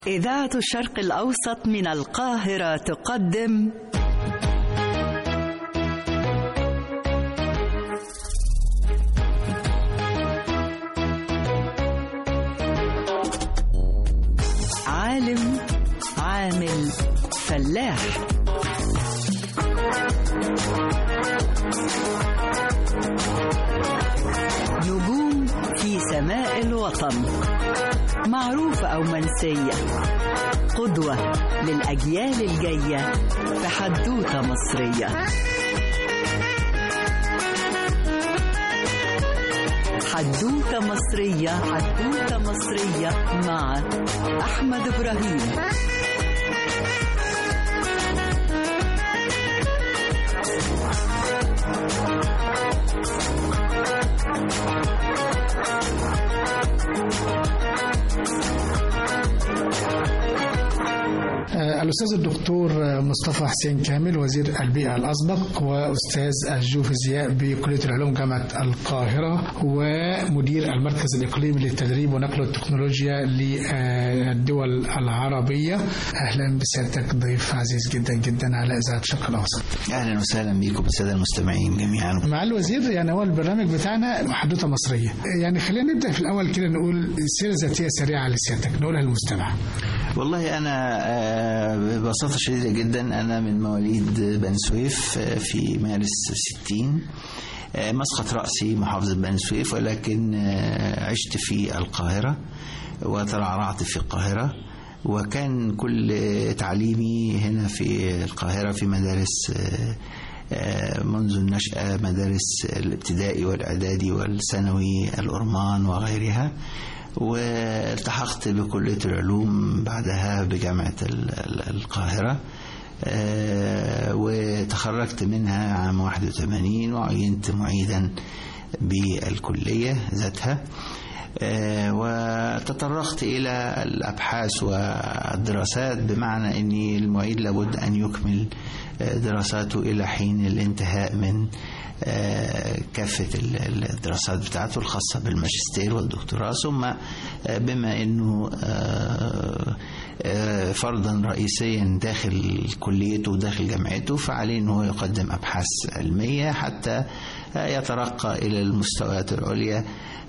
إذاعة الشرق الأوسط من القاهرة تقدم عالم عامل فلاح نجوم في سماء الوطن معروفة أو منسية قدوة للأجيال الجاية في حدوتة مصرية حدوتة مصرية حدوتة مصرية مع أحمد إبراهيم الأستاذ الدكتور مصطفى حسين كامل وزير البيئة الأسبق وأستاذ الجيوفيزياء بكلية العلوم جامعة القاهرة ومدير المركز الإقليمي للتدريب ونقل التكنولوجيا للدول العربية أهلا بسيادتك ضيف عزيز جدا جدا على إذاعة الشرق الأوسط اهلا وسهلا بكم الساده المستمعين جميعا مع الوزير يعني هو البرنامج بتاعنا حدوته مصرية يعني خلينا نبدأ في الأول كده نقول سيرة ذاتية سريعة لسيادتك نقولها للمستمع والله انا آه، ببساطه شديده جدا انا من مواليد بني سويف آه، في مارس 60 آه، مسقط راسي محافظه بني سويف ولكن آه، عشت في القاهره وترعرعت في القاهره وكان كل تعليمي هنا في القاهره في مدارس آه، آه، منذ النشأة مدارس الابتدائي والإعدادي والثانوي الأرمان وغيرها والتحقت بكلية العلوم بعدها بجامعة ال- ال- القاهرة آه، وتخرجت منها عام 81 وعينت معيدا بالكلية ذاتها آه، وتطرقت إلى الأبحاث والدراسات بمعنى أن المعيد لابد أن يكمل آه، دراساته إلى حين الانتهاء من آه، كافة ال- ال- الدراسات بتاعته الخاصة بالماجستير والدكتوراه ثم آه، بما أنه آه، آه، فرضا رئيسيا داخل كليته وداخل جامعته فعليه أنه يقدم أبحاث علمية حتى آه، يترقى إلى المستويات العليا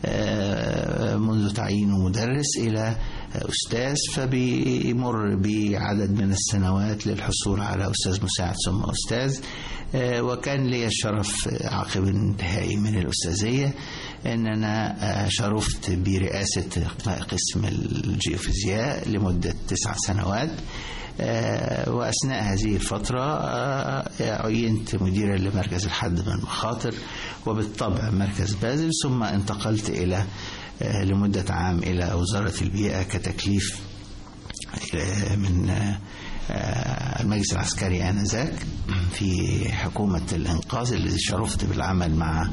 آه، منذ تعيينه مدرس إلى أستاذ فبيمر بعدد من السنوات للحصول على أستاذ مساعد ثم أستاذ آه، وكان لي الشرف عقب انتهائي من الأستاذية أن أنا آه، شرفت برئاسة قسم الجيوفيزياء لمدة تسع سنوات آه، وأثناء هذه الفترة آه، عينت مديرا لمركز الحد من المخاطر وبالطبع مركز بازل ثم انتقلت إلى آه، لمدة عام إلى وزارة البيئة كتكليف آه، من آه، آه، المجلس العسكري آنذاك في حكومة الإنقاذ اللي شرفت بالعمل مع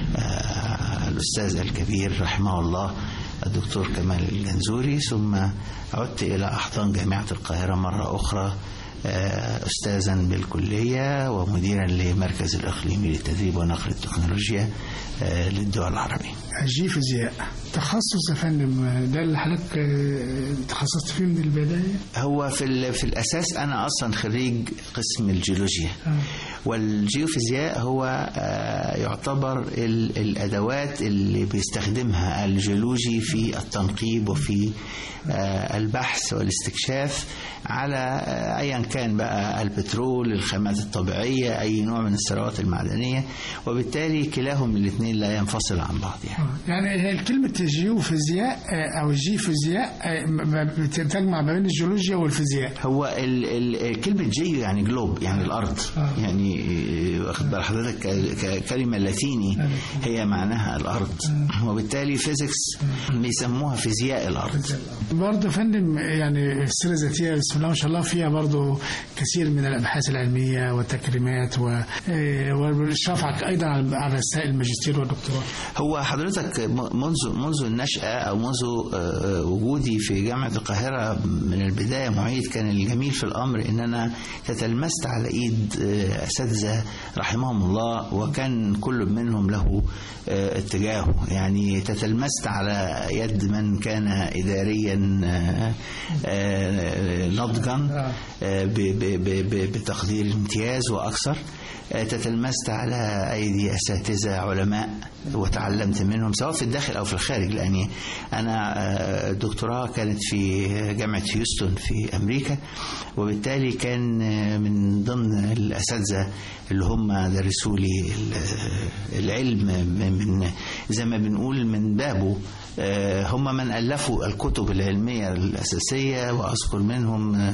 آه، الأستاذ الكبير رحمه الله الدكتور كمال الجنزوري ثم عدت إلى أحضان جامعة القاهرة مرة أخرى آه، أستاذا بالكلية ومديرا لمركز الإقليمي للتدريب ونقل التكنولوجيا آه، للدول العربية الجيوفيزياء تخصص يا فندم ده اللي حضرتك آه، تخصصت فيه من البداية هو في ال- في الاساس انا اصلا خريج قسم الجيولوجيا آه. والجيوفيزياء هو آه، يعتبر ال- الادوات اللي بيستخدمها الجيولوجي في التنقيب وفي آه، البحث والاستكشاف على آه، ايا كان بقى البترول الخامات الطبيعيه اي نوع من الثروات المعدنيه وبالتالي كلاهم الاثنين لا ينفصل عن بعض يعني آه. يعني هي كلمة الجيوفيزياء آه، أو الجيوفيزياء آه، م- م- بتجمع ما بين الجيولوجيا والفيزياء هو ال ال كلمة جيو يعني جلوب يعني الأرض آه. يعني آه، واخد بال حضرتك ك- ك- كلمة لاتيني هي معناها الأرض وبالتالي فيزيكس بيسموها فيزياء الأرض برضه يا فندم يعني السيرة الذاتية بسم الله ما شاء الله فيها برضه كثير من الأبحاث العلمية والتكريمات و- آه، والإشراف على- أيضا على على رسائل الماجستير والدكتوراه هو حضرتك م- منذ منذ النشأة أو منذ آه، وجودي في جامعة القاهرة من البداية معيد كان الجميل في الأمر إن أنا تتلمست على إيد آه، الأساتذة رحمهم الله وكان كل منهم له آه، اتجاهه يعني تتلمست على يد من كان إداريا آه، آه، نضجا آه، ب- ب- ب- ب- بتقدير امتياز وأكثر آه، تتلمست على أيدي أساتذة علماء وتعلمت منهم سواء في الداخل أو في الخارج لأني أنا آه، الدكتوراه كانت في جامعة هيوستن في أمريكا وبالتالي كان آه، من ضمن الأساتذة اللي هم درسوا لي ال- العلم من من- زي ما بنقول من بابه آه، هم من ألفوا الكتب العلمية الأساسية وأذكر منهم آه،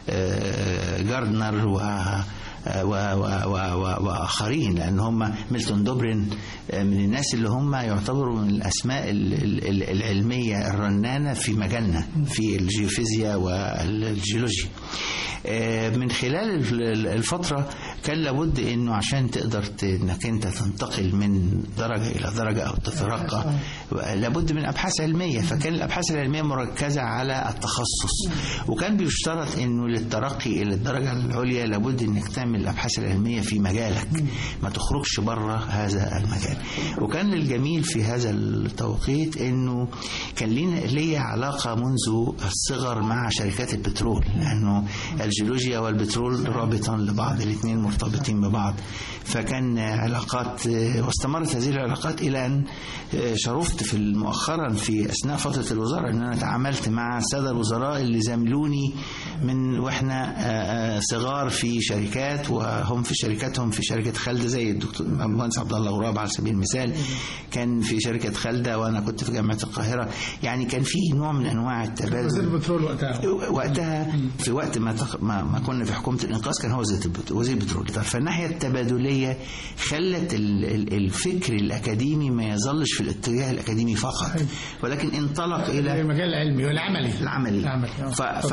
آه، جاردنر و و و و و واخرين لان هم ميلتون دوبرين من الناس اللي هم يعتبروا من الاسماء ال- ال- ال- العلميه الرنانه في مجالنا في الجيوفيزياء والجيولوجيا آه، من خلال ال- الفتره كان لابد انه عشان تقدر ت- انك انت تنتقل من درجه الى درجه او تترقى لابد من ابحاث علميه فكان الابحاث العلميه مركزه على التخصص وكان بيشترط انه للترقي الى الدرجه العليا لابد انك تعمل الابحاث العلميه في مجالك ما تخرجش بره هذا المجال وكان الجميل في هذا التوقيت انه كان لينا ليا علاقه منذ الصغر مع شركات البترول لانه الجيولوجيا والبترول رابطا لبعض الاثنين مرتبطين ببعض فكان علاقات واستمرت هذه العلاقات الى ان شرفت في مؤخرا في اثناء فتره الوزاره ان انا تعاملت مع الساده الوزراء اللي زاملوني من واحنا صغار في شركات وهم في شركاتهم في شركه خالده زي الدكتور المهندس عبد الله غراب على سبيل المثال كان في شركه خالده وانا كنت في جامعه القاهره يعني كان في نوع من انواع التبادل وزير البترول وقتها وقتها في وقت ما تق... ما, ما كنا في حكومه الانقاذ كان هو وزير البت- وزير البترول طيب فالناحيه التبادليه خلت ال... ال- الفكر الاكاديمي ما يظلش في الاتجاه الاكاديمي فقط ولكن انطلق الى المجال العلمي والعملي العملي العملي آه.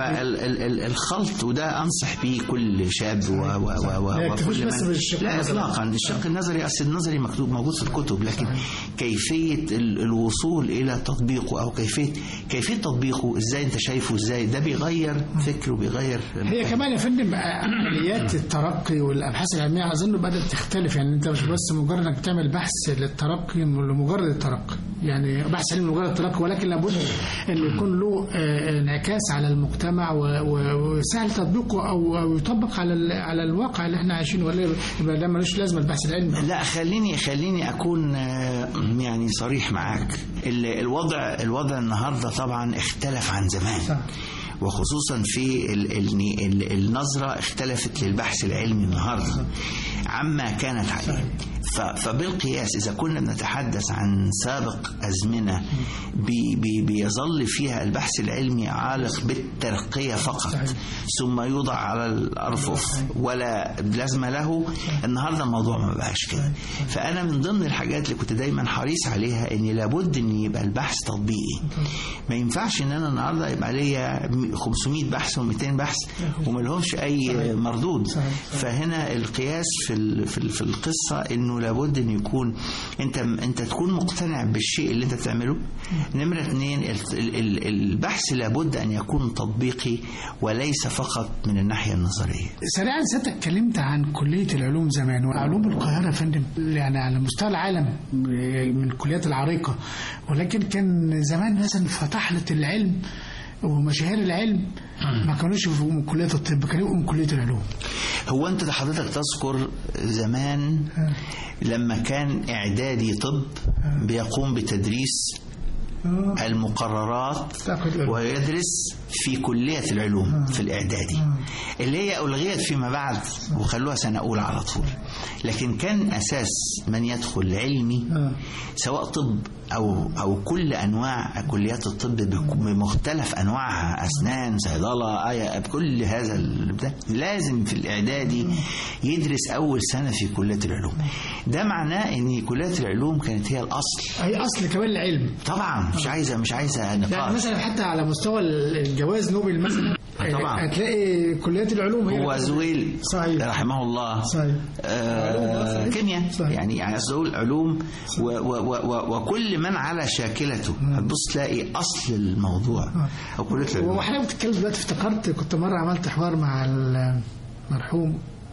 فالخلط وده انصح بيه كل شاب و و و و لا يكتفيش وكل بس من بالشق لا النظري. اطلاقا الشق النظري اصل النظري مكتوب موجود في الكتب لكن كيفيه ال- الوصول الى تطبيقه او كيفيه كيفيه تطبيقه ازاي انت شايفه ازاي ده بيغير فكره بيغير هي كمان يا فندم عمليات الترقي والابحاث العلميه اظن بدات تختلف يعني انت مش بس مجرد انك بتعمل بحث للترقي لمجرد الترقي يعني بحث علمي لمجرد الترقي ولكن لابد انه يكون له آه، انعكاس على المجتمع و- و- وسهل تطبيقه او او يطبق على ال- على الواقع اللي احنا عايشينه ولا يبقى ده ملوش لازمه البحث العلمي لا خليني خليني اكون آه، يعني صريح معاك ال- الوضع الوضع النهارده طبعا اختلف عن زمان صح. وخصوصا في ال ال ال النظرة اختلفت للبحث العلمي النهاردة عما كانت عليه ف- فبالقياس إذا كنا بنتحدث عن سابق أزمنة بي بي بيظل فيها البحث العلمي عالق بالترقية فقط ثم يوضع على الأرفف ولا لازمة له النهاردة الموضوع ما بقاش كده فأنا من ضمن الحاجات اللي كنت دايما حريص عليها إن لابد إن يبقى البحث تطبيقي ما ينفعش إن أنا النهاردة يبقى ليا 500 بحث و200 بحث وما لهمش أي مردود فهنا القياس في ال- في ال- في القصة إنه لابد إن يكون أنت أنت تكون مقتنع بالشيء اللي أنت بتعمله نمرة اثنين ال- ال- ال- البحث لابد أن يكون تطبيقي وليس فقط من الناحية النظرية سريعا سيادتك اتكلمت عن كليه العلوم زمان وعلوم القاهره يا فندم يعني على مستوى العالم من الكليات العريقه ولكن كان زمان مثلا فتحلة العلم ومشاهير العلم ما كانوش في من كليه الطب كانوا من كليه العلوم هو انت حضرتك تذكر زمان لما كان اعدادي طب بيقوم بتدريس المقررات تاخد العلوم. ويدرس في كلية العلوم في الإعدادي اللي هي ألغيت فيما بعد وخلوها سنة أولى على طول لكن كان أساس من يدخل علمي سواء طب أو أو كل أنواع كليات الطب بك- بمختلف أنواعها أسنان صيدلة آية بكل هذا البتاع لازم في الإعدادي يدرس أول سنة في كلية العلوم ده معناه إن كلية العلوم كانت هي الأصل هي اصل كمان العلم طبعا مش عايزة مش عايزة يعني نقاش مثلا حتى على مستوى الجواز نوبل مثلا طبعا. هتلاقي كليات العلوم هي هو زويل صحيح. رحمه الله صحيح. آه علوم، صحيح. كيمياء صحيح. يعني يعني زويل علوم و و و و وكل من على شاكلته هتبص تلاقي اصل الموضوع او كليه العلوم وحضرتك بتتكلم دلوقتي افتكرت كنت مره عملت حوار مع المرحوم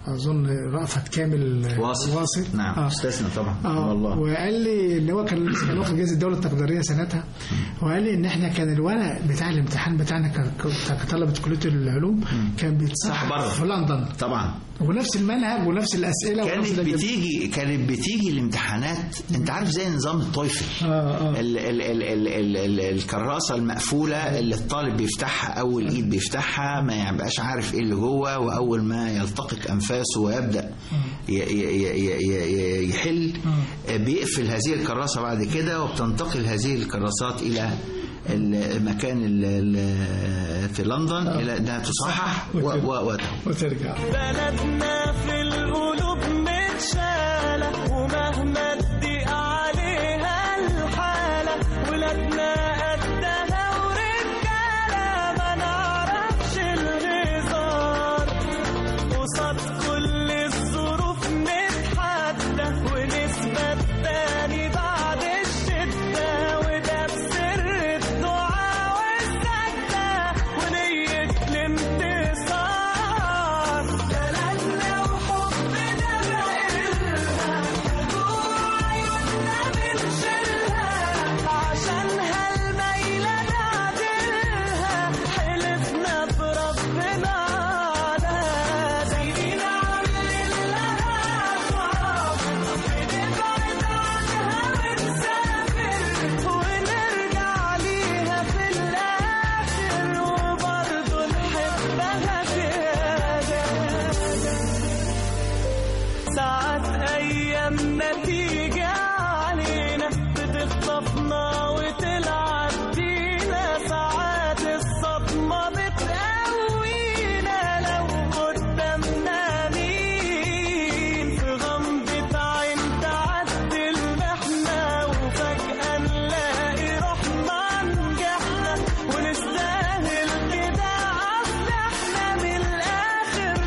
اظن رأفت كامل واصل واصل نعم آه. استثنى طبعا اه والله وقال لي ان هو كان كان واخد جائزه الدوله التقديريه سنتها وقال لي ان احنا كان الورق بتاع الامتحان بتاعنا ك- ك- كطلبه كليه العلوم كان صح بيتصحح بره. في لندن طبعا ونفس المنهج ونفس الاسئله ونفس كانت الأجوبة. بتيجي كانت بتيجي الامتحانات انت عارف زي نظام الطويفل اه اه ال ال ال ال ال ال الكراسه المقفوله اللي الطالب بيفتحها اول ايد بيفتحها ما يبقاش عارف ايه اللي جوه واول ما يلتقط انفاسه ويبدا ي- ي- ي- ي- ي- يحل بيقفل هذه الكراسه بعد كده وبتنتقل هذه الكراسات الى المكان ال- ال- في لندن الى انها تصحح و- و- وتهو وترجع بلدنا في القلوب متشالة ومهما تضيق عليها الحالة ولادنا قدها ورجالة ما نعرفش الهزار قصاد كل الظروف نتحدى ونثبت تاني بعد الشدة وده بسر الدعاء والسجدة ونية الانتصار بلدنا وحبنا بقلها جوه عيوننا بنشيلها عشانها الميلة نعدلها حلفنا بربنا على سنين عاملين لها أصحاب بنبعد عنها ونسافر ونرجع ليها في الآخر وبرضه نحبها زيادة ساعات أيامنا تيجي علينا بتخطفنا وتلعب بينا ساعات الصدمة بتقوينا لو قدامنا مين في غمضة عين تعدي المحنة وفجأة نلاقي روحنا نجحنا ونستاهل كده أصل احنا من الآخر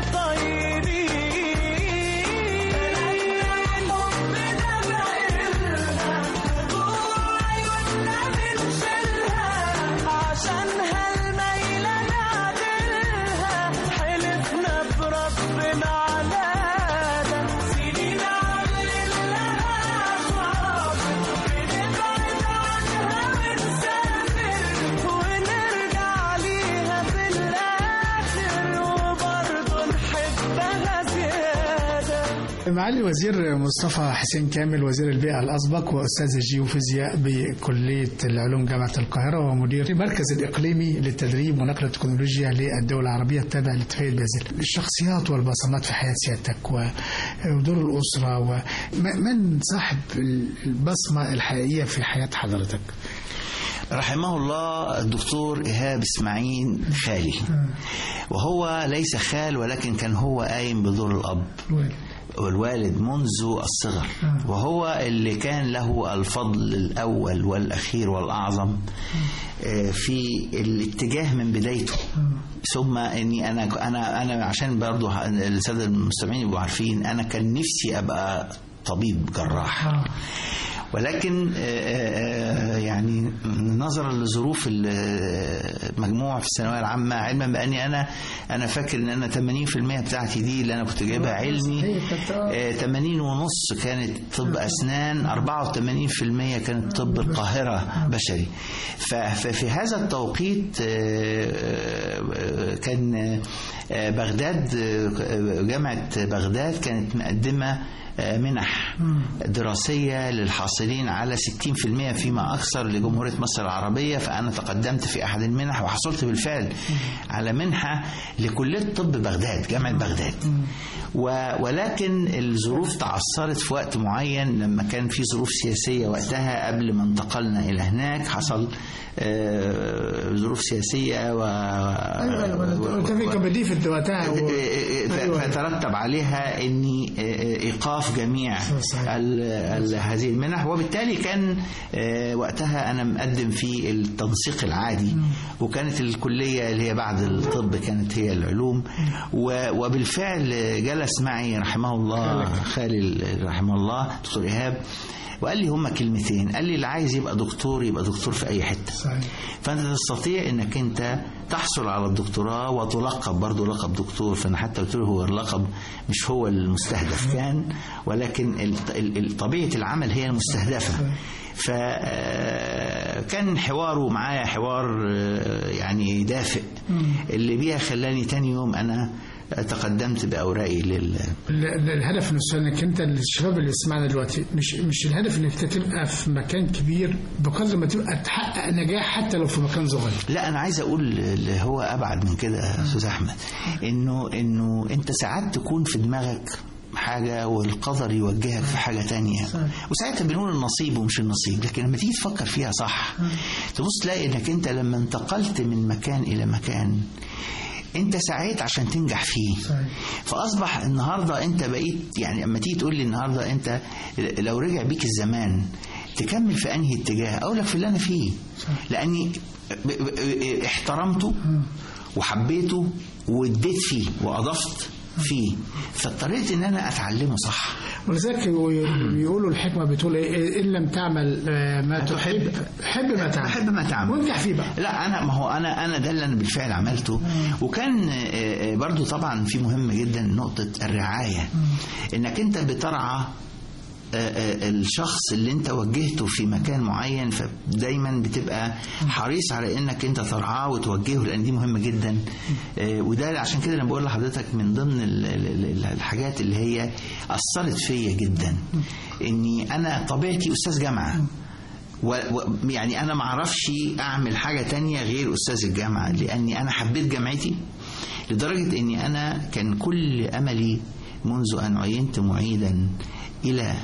طيبين حبنا بقلها جوه عيوننا بنشيلها عشانها الميلة نعدلها حلفنا بربنا على ده سنين عاملين لها أصحاب بنبعد عنها ونسافر ونرجع ليها في الآخر وبرضه نحبها زيادة معالي الوزير مصطفى حسين كامل وزير البيئة الأسبق وأستاذ الجيوفيزياء بكلية العلوم جامعة القاهرة ومدير المركز الإقليمي للتدريب ونقل التكنولوجيا للدول العربية التابع لاتفاقية بازل الشخصيات والبصمات في حياة سيادتك و- ودور الأسرة ومن صاحب البصمة الحقيقية في حياة حضرتك رحمه الله الدكتور إيهاب إسماعيل خالي وهو ليس خال ولكن كان هو قايم بدور الأب والوالد منذ الصغر وهو اللي كان له الفضل الأول والأخير والأعظم آه، في الاتجاه من بدايته ثم اني انا انا انا عشان برضه الساده المستمعين يبقوا عارفين انا كان نفسي ابقى طبيب جراح ولكن آه، آه، يعني نظرا لظروف المجموع في الثانويه العامه علما باني انا انا فاكر ان انا 80% بتاعتي دي اللي انا كنت جايبها علمي هي كانت- آه، 80 ونص كانت طب اسنان 84% كانت طب القاهره بشري ف- ففي هذا التوقيت آه، آه، كان آه، بغداد آه، جامعه بغداد كانت مقدمه آه، منح دراسية للحاصلين على 60% فيما أكثر لجمهورية مصر العربية فأنا تقدمت في أحد المنح وحصلت بالفعل على منحة لكلية طب بغداد جامعة بغداد و- ولكن الظروف تعثرت في وقت معين لما كان في ظروف سياسية وقتها قبل ما انتقلنا إلى هناك حصل آه، ظروف سياسية و ايوه ايوه انت في كبدي في وقتها و... أيوة. فترتب عليها اني ايقاف جميع صحيح. ال- ال- هذه المنح وبالتالي كان آه، وقتها انا مقدم في التنسيق العادي وكانت الكليه اللي هي بعد الطب كانت هي العلوم و- وبالفعل جلس معي رحمه الله خالي رحمه الله دكتور ايهاب وقال لي هما كلمتين قال لي اللي عايز يبقى دكتور يبقى دكتور في اي حته صحيح فانت تستطيع انك انت تحصل على الدكتوراه وتلقب برضه لقب دكتور فانا حتى قلت له هو اللقب مش هو المستهدف كان ولكن ال- ال- ال- طبيعه العمل هي المستهدفه فكان حواره معايا حوار آه، يعني دافئ اللي بيها خلاني تاني يوم انا تقدمت باوراقي لل ال- ال- الهدف من السؤال انك انت الشباب اللي بيسمعنا دلوقتي مش مش الهدف انك انت تبقى في مكان كبير بقدر ما تبقى تحقق نجاح حتى لو في مكان صغير لا انا عايز اقول اللي هو ابعد من كده يا استاذ احمد انه انه انت ساعات تكون في دماغك حاجة والقدر يوجهك في حاجة تانية وساعتها بنقول النصيب ومش النصيب لكن لما تيجي تفكر فيها صح تبص تلاقي انك انت لما انتقلت من مكان الى مكان انت سعيت عشان تنجح فيه صحيح. فاصبح النهارده انت بقيت يعني اما تيجي تقول لي النهارده انت لو رجع بيك الزمان تكمل في انهي اتجاه اقول لك في اللي انا فيه لاني ب- ب- احترمته وحبيته واديت فيه واضفت فيه فاضطريت ان انا اتعلمه صح ولذلك بيقولوا الحكمه بتقول ايه ان لم تعمل آه، ما تحب حب ما تعمل بحب ما تعمل وانجح فيه بقى لا انا ما هو انا انا ده اللي انا بالفعل عملته وكان آه، آه، برضو طبعا في مهم جدا نقطه الرعايه انك انت بترعى آه، آه، الشخص اللي انت وجهته في مكان معين فدايما بتبقى حريص على انك انت ترعاه وتوجهه لان دي مهمه جدا آه، وده عشان كده انا بقول لحضرتك من ضمن ال- ال- ال- الحاجات اللي هي اثرت فيا جدا اني انا طبيعتي استاذ جامعه و و يعني انا ما اعرفش اعمل حاجه تانية غير استاذ الجامعه لاني انا حبيت جامعتي لدرجه اني انا كان كل املي منذ ان عينت معيدا الى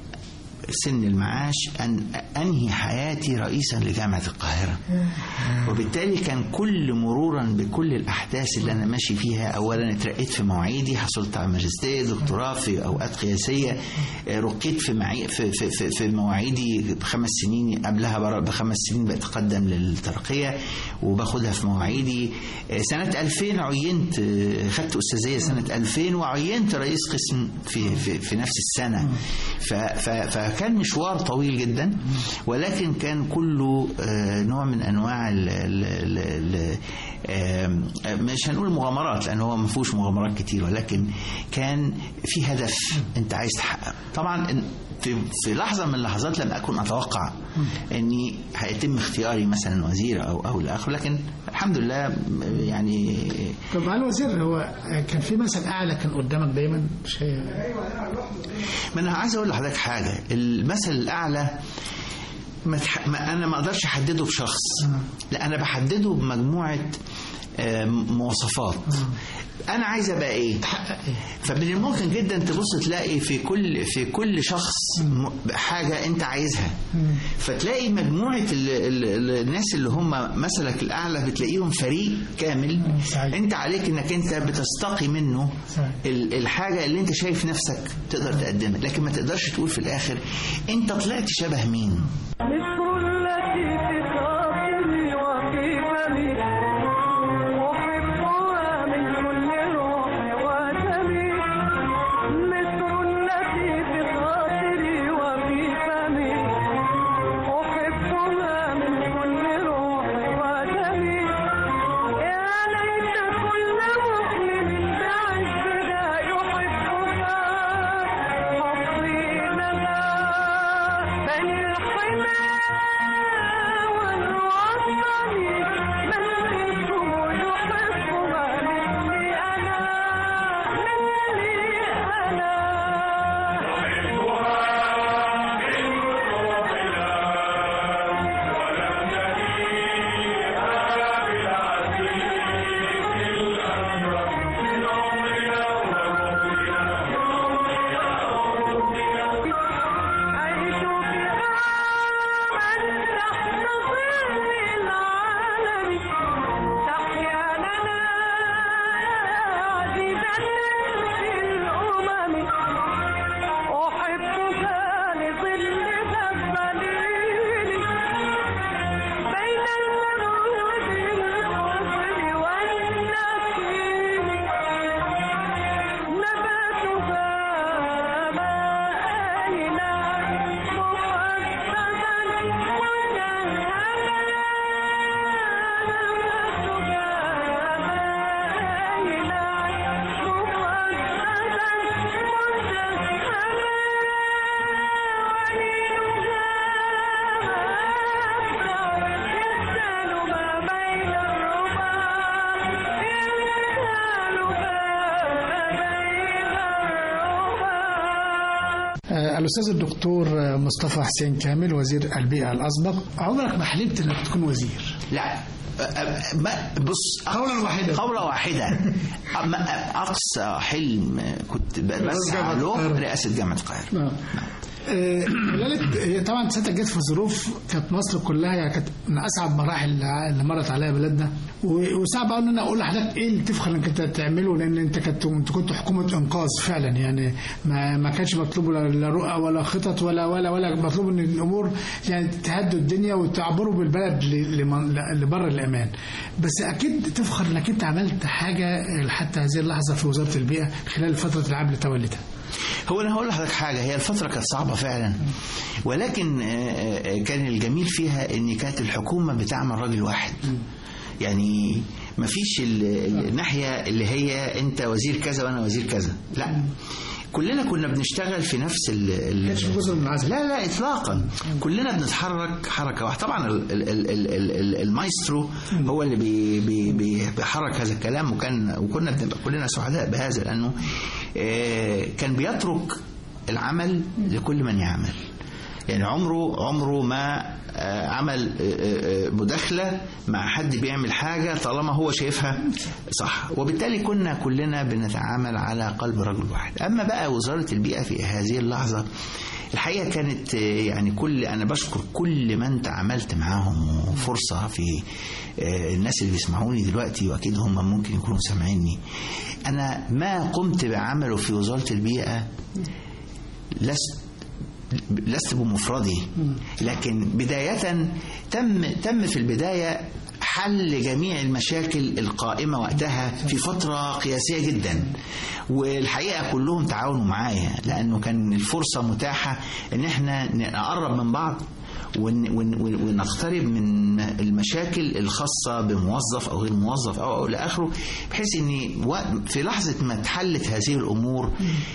سن المعاش أن أنهي حياتي رئيسا لجامعة القاهرة وبالتالي كان كل مرورا بكل الأحداث اللي أنا ماشي فيها أولا اترقيت في مواعيدي حصلت على ماجستير دكتوراه في أوقات قياسية آه، رقيت في, معي في, في, في, في مواعيدي بخمس سنين قبلها بر- بخمس سنين بتقدم للترقية وباخدها في مواعيدي آه، سنة 2000 عينت آه، خدت أستاذية سنة 2000 وعينت رئيس قسم في, في, في نفس السنة ف ف فكان مشوار طويل جدا ولكن كان كله آه، نوع من انواع ال ال ال ال آم، مش هنقول مغامرات لان هو ما فيهوش مغامرات كتير ولكن كان في هدف انت عايز تحققه طبعا إن- في في لحظه من اللحظات لم اكن اتوقع اني هيتم اختياري مثلا وزير او او لاخره لكن الحمد لله يعني طب على الوزير هو كان في مثل اعلى كان قدامك دايما شيء ما انا عايز اقول لحضرتك حاجه المثل الاعلى ما تح... ما انا ما اقدرش احدده بشخص لا انا بحدده بمجموعه آه، مواصفات انا عايز ابقى ايه فمن الممكن جدا تبص تلاقي في كل في كل شخص م- حاجه انت عايزها فتلاقي مجموعه ال ال ال الناس اللي هم مثلك الاعلى بتلاقيهم فريق كامل صحيح. انت عليك انك انت بتستقي منه صحيح. ال- الحاجه اللي انت شايف نفسك تقدر تقدمها لكن ما تقدرش تقول في الاخر انت طلعت شبه مين مصر التي في خاطري وفي فمي أحبها من كل روحي ودمي مصر التي في خاطري وفي فمي أحبها من كل روحي ودمي يا ليت كل مؤمن بعزها يحبها حصينها بني الحمى الأستاذ الدكتور مصطفى حسين كامل وزير البيئة الأسبق عمرك ما حلمت إنك تكون وزير لا أ- أ- ما بص قولا واحدا. قولا واحدة أما اقصى حلم كنت ب- جامعة بسعى له القاهرة. رئاسه جامعه القاهره نعم. آه، خلالك هي طبعا ساعتها جت في ظروف كانت مصر كلها يعني كانت من اصعب مراحل اللي- اللي مرت عليها بلدنا و- وصعب قوي ان انا اقول لحضرتك ايه اللي تفخر انك انت تعمله لان انت كنت انت كنت حكومه انقاذ فعلا يعني ما ما كانش مطلوب لا لا رؤى ولا خطط ولا ولا ولا مطلوب ان الامور يعني تهدوا الدنيا وتعبروا بالبلد ل- لمن- ل- لبر الامان بس اكيد تفخر انك انت عملت حاجه حتى هذه اللحظه في وزاره البيئه خلال فتره العام اللي توليتها هو انا هقول لحضرتك حاجه هي الفتره كانت صعبه فعلا ولكن آه، آه، كان الجميل فيها ان كانت الحكومه بتعمل راجل واحد يعني ما فيش الناحيه اللي هي انت وزير كذا وانا وزير كذا لا كلنا كنا بنشتغل في نفس ال ال- كانش في جزء منعزل. لا لا اطلاقا كلنا بنتحرك حركه واحده طبعا ال- ال- ال- ال- ال- ال- المايسترو هو اللي بي بي بي بيحرك هذا الكلام وكان وكنا بنبقى كلنا سعداء بهذا لانه آه، كان بيترك العمل لكل من يعمل يعني عمره عمره ما آه، عمل آه، آه، مداخلة مع حد بيعمل حاجة طالما هو شايفها صح وبالتالي كنا كلنا بنتعامل على قلب رجل واحد أما بقى وزارة البيئة في هذه اللحظة الحقيقة كانت آه، يعني كل أنا بشكر كل من تعاملت معاهم وفرصة في آه، الناس اللي بيسمعوني دلوقتي وأكيد هم ممكن يكونوا سامعيني أنا ما قمت بعمله في وزارة البيئة لست لست بمفردي لكن بداية تم تم في البداية حل جميع المشاكل القائمة وقتها في فترة قياسية جدا والحقيقة كلهم تعاونوا معايا لأنه كان الفرصة متاحة إن احنا نقرب من بعض ون- ون- ون- ونقترب من المشاكل الخاصة بموظف أو غير موظف أو أو إلى آخره بحيث إن وقت- في لحظة ما اتحلت هذه الأمور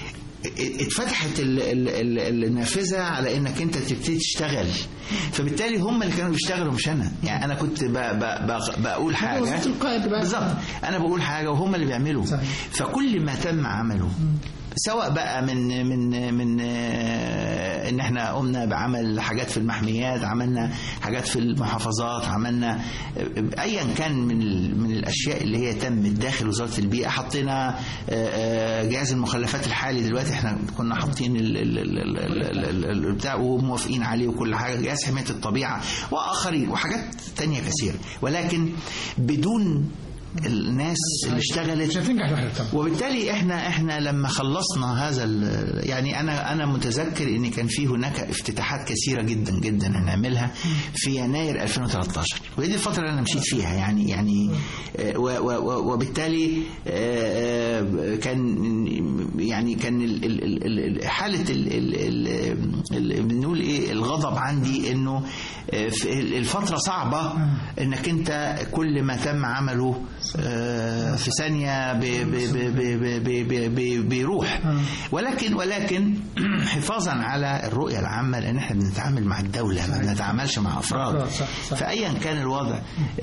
اتفتحت ال- ال- ال- النافذه على انك انت تبتدي تشتغل فبالتالي هم اللي كانوا بيشتغلوا مش انا يعني انا كنت ب ب ب بقول حاجه وظيفة القائد بقى. بالظبط انا بقول حاجه وهم اللي بيعملوا صحيح. فكل ما تم عمله سواء بقى من من من آه، ان احنا قمنا بعمل حاجات في المحميات عملنا حاجات في المحافظات عملنا آه، ايا كان من ال- من الاشياء اللي هي تمت داخل وزاره البيئه حطينا آه، آه، جهاز المخلفات الحالي دلوقتي احنا كنا حاطين ال- ال- ال- ال- ال- ال- ال- بتاع وموافقين عليه وكل حاجه جهاز حمايه الطبيعه واخرين وحاجات تانية كثيره ولكن بدون الناس اللي مش اشتغلت هتنجح لوحدك طبعا وبالتالي احنا احنا لما خلصنا هذا ال- يعني انا انا متذكر ان كان في هناك افتتاحات كثيره جدا جدا هنعملها في يناير 2013 وهي دي الفتره اللي انا مشيت فيها يعني يعني آه، و- و- و- وبالتالي آه، آه، كان يعني كان ال- ال- ال- ال- حاله ال- ال- ال- ال- بنقول ايه الغضب عندي انه آه، في الفتره صعبه انك انت كل ما تم عمله آه، في ثانيه ب- ب- ب- ب- ب- ب- ب- بيروح ولكن ولكن حفاظا على الرؤيه العامه لان احنا بنتعامل مع الدوله ما بنتعاملش مع افراد أفراد، صح، صح. فايا كان الوضع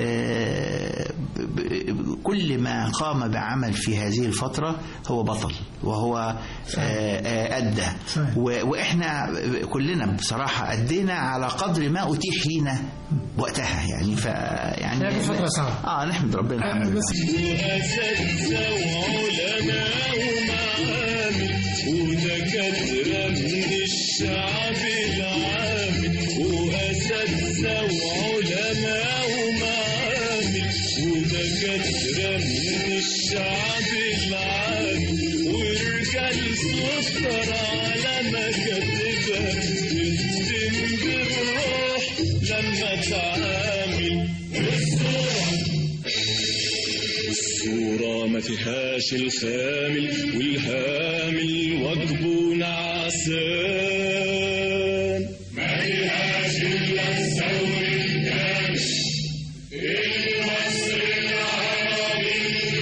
آه، ب- ب- كل ما قام بعمل في هذه الفتره هو بطل وهو آه، آه، ادى صحيح. و- واحنا كلنا بصراحه ادينا على قدر ما اتيح لينا وقتها يعني ف يعني هي كانت فترة صعبة. اه نحمد ربنا الحمد لله بس وأساتذة وعلماء ومعامل ودكاترة من الشعب العامل وأساتذة وعلماء ومعامل ودكاترة من الشعب العامل ورجال سكر على مكاتبها تخدم بالروح لما تعامل الصورة ما فيهاش الخامل والهامل واجبه نعسان ما فيهاش إلا الثور الكامل المصري العربي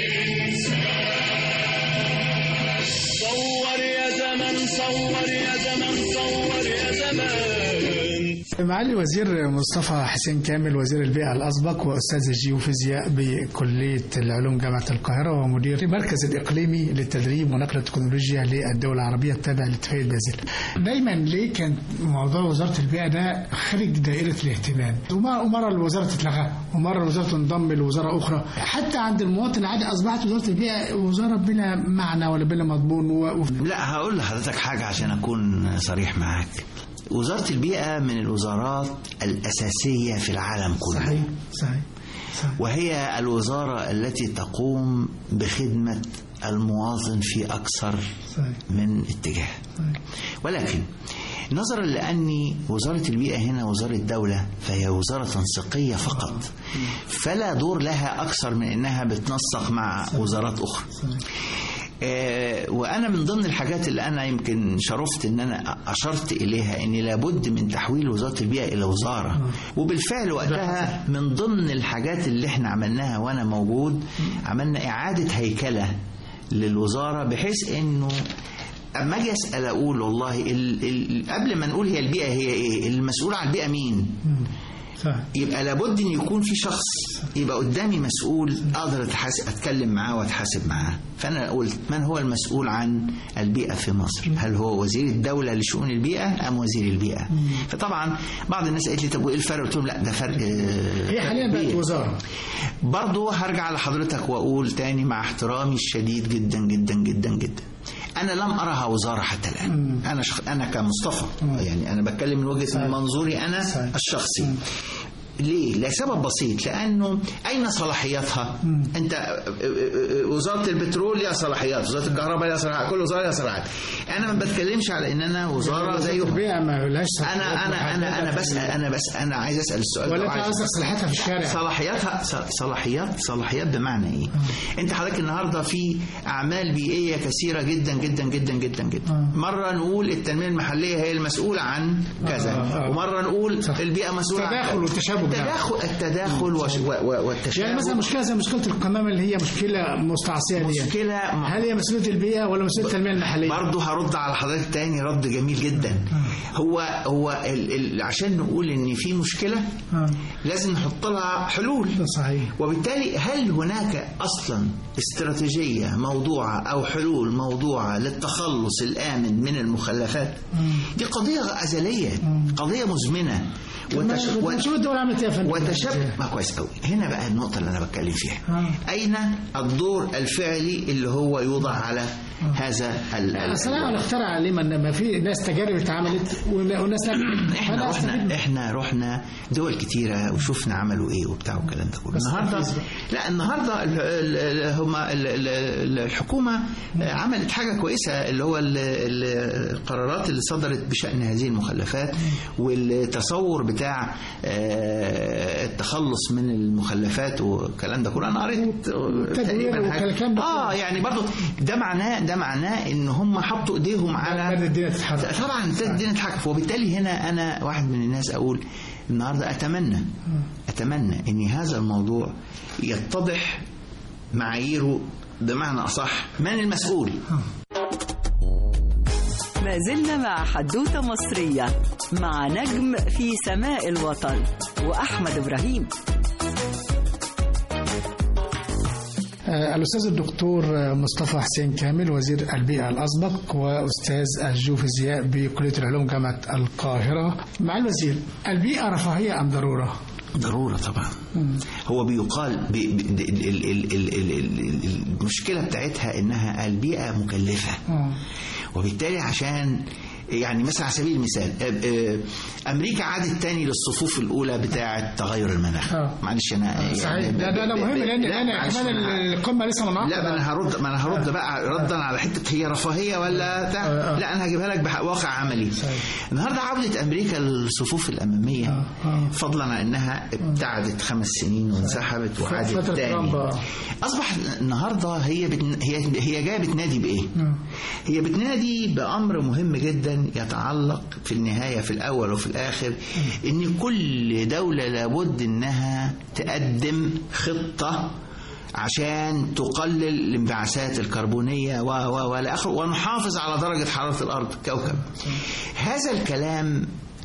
الإنسان صور يا زمن صور يا زمن صور يا زمان معالي الوزير مصطفى حسين كامل وزير البيئة الأسبق وأستاذ الجيوفيزياء بكلية العلوم جامعة القاهرة ومدير المركز الإقليمي للتدريب ونقل التكنولوجيا للدول العربية التابع لاتفاقية بازل. دايما ليه كان موضوع وزارة البيئة ده خارج دائرة الاهتمام ومرة ومرة الوزارة تتلغى ومرة الوزارة تنضم لوزارة أخرى حتى عند المواطن العادي أصبحت وزارة البيئة وزارة بلا معنى ولا بلا مضمون و... و... لا هقول لحضرتك حاجة عشان أكون صريح معاك وزارة البيئة من الوزارات الأساسية في العالم كله صحيح صحيح صحيح وهي الوزارة التي تقوم بخدمة المواطن في أكثر صحيح من اتجاه صحيح. ولكن نظرا لأني وزارة البيئة هنا وزارة دولة فهي وزارة تنسيقية فقط فلا دور لها أكثر من أنها بتنسق مع وزارات أخرى آه، وأنا من ضمن الحاجات اللي أنا يمكن شرفت إن أنا أشرت إليها إن لابد من تحويل وزارة البيئة إلى وزارة وبالفعل وقتها من ضمن الحاجات اللي إحنا عملناها وأنا موجود عملنا إعادة هيكلة للوزارة بحيث إنه اما اجي اسال اقول والله ال ال قبل ما نقول هي البيئه هي ايه المسؤول عن البيئه مين صحيح يبقى لابد ان يكون في شخص يبقى قدامي مسؤول اقدر أتحاسب اتكلم معاه واتحاسب معاه فانا قلت من هو المسؤول عن البيئه في مصر هل هو وزير الدوله لشؤون البيئه ام وزير البيئه فطبعا بعض الناس قالت لي طب وايه الفرق قلت لهم لا ده فرق آه، هي حاليا بقت كبير. وزارة برضه هرجع لحضرتك واقول تاني مع احترامي الشديد جدا جدا جدا جدا انا لم ارها وزاره حتى الان انا شخ... انا كمصطفى يعني انا بتكلم من وجهه صحيح. منظوري انا صحيح. الشخصي ليه؟ لسبب بسيط لانه اين صلاحياتها؟ انت وزاره البترول ليها صلاحيات، وزاره الكهرباء ليها صلاحيات، كل وزاره ليها صلاحيات. انا ما بتكلمش على ان انا وزاره زيهم البيئة ما لهاش انا انا انا انا بس انا بس انا عايز اسال السؤال ده ولا وعايز- قصدك صلاحيتها في الشارع صلاحياتها ص- صلاحيات صلاحيات بمعنى ايه؟ انت حضرتك النهارده في اعمال بيئيه كثيره جدا جدا جدا جدا جدا آه. مره نقول التنميه المحليه هي المسؤوله عن كذا آه، آه. ومره نقول صح. البيئه مسؤوله عن التداخل كذا. والتشابك ده. التداخل التداخل وش- و- و- والتشابك يعني مثلا مشكلة زي مشكلة القمامة اللي هي مشكلة مستعصية دي مشكله هل هي مسؤولية البيئة ولا مسؤولية التنمية المحلية؟ برضه هرد على حضرتك تاني رد جميل جدا هو هو ال ال عشان نقول ان في مشكله آه. لازم نحط لها حلول ده صحيح وبالتالي هل هناك اصلا استراتيجيه موضوعه او حلول موضوعه للتخلص الامن من المخلفات دي قضيه ازليه قضيه مزمنه وتش... وتش... شوف الدول عملت ايه يا فندم؟ وتشابه ما كويس قوي هنا بقى النقطه اللي انا بتكلم فيها آه. اين الدور الفعلي اللي هو يوضع على هذا ال... ال... اصل انا اخترع ليه ما ما في ناس تجارب اتعملت وناس لا احنا فأنا أستفيد رحنا منه. احنا رحنا دول كتيره وشفنا عملوا ايه وبتاع والكلام ده كله بس النهارده تنفيذ بقى. لا النهارده ال- ال- ال- هما ال- ال- الحكومه عملت حاجه كويسه اللي هو ال- ال- القرارات اللي صدرت بشان هذه المخلفات والتصور بتاع آه، التخلص من المخلفات والكلام ده كله انا قريت تقريبا حاجة- والكلام ده اه يعني برضو ده معناه ده معناه ان هم حطوا ايديهم على بدأت الدنيا تتحرك طبعا الدنيا تتحكم وبالتالي هنا انا واحد من الناس اقول النهارده اتمنى اتمنى ان هذا الموضوع يتضح معاييره بمعنى اصح من المسؤول ما زلنا مع حدوتة مصرية مع نجم في سماء الوطن وأحمد إبراهيم آه، الأستاذ الدكتور آه، مصطفى حسين كامل وزير البيئة الأسبق وأستاذ الجيوفيزياء بكلية العلوم جامعة القاهرة مع الوزير البيئة رفاهية أم ضرورة؟ ضرورة طبعا هو بيقال ب... ب... ال... ال... ال... ال... ال... ال- المشكلة بتاعتها انها البيئة مكلفة آه. وبالتالي عشان يعني مثلا على سبيل المثال آه، آه، امريكا عادت تاني للصفوف الاولى بتاعه تغير المناخ آه. معلش انا صحيح ده ده ده مهم لأن لا، لأن معلش احتمال أنا- القمة لسه منعقدة لا ما انا هرد ما انا هرد بقى ردا على حته هي رفاهيه ولا بتاع آه، آه. لا انا هجيبها لك بواقع عملي صحيح. النهارده عوده امريكا للصفوف الاماميه آه، آه. فضلا عن انها ابتعدت خمس سنين وانسحبت وعادت فترة ترامب، تاني آه. اصبح النهارده هي بتن... هي هي جايه بتنادي بايه؟ هي بتنادي بأمر مهم جدا يتعلق في النهاية في الأول وفي الآخر إن كل دولة لابد إنها تقدم خطة عشان تقلل الانبعاثات الكربونية و و والى آخره ونحافظ على درجة حرارة الأرض كوكب هذا الكلام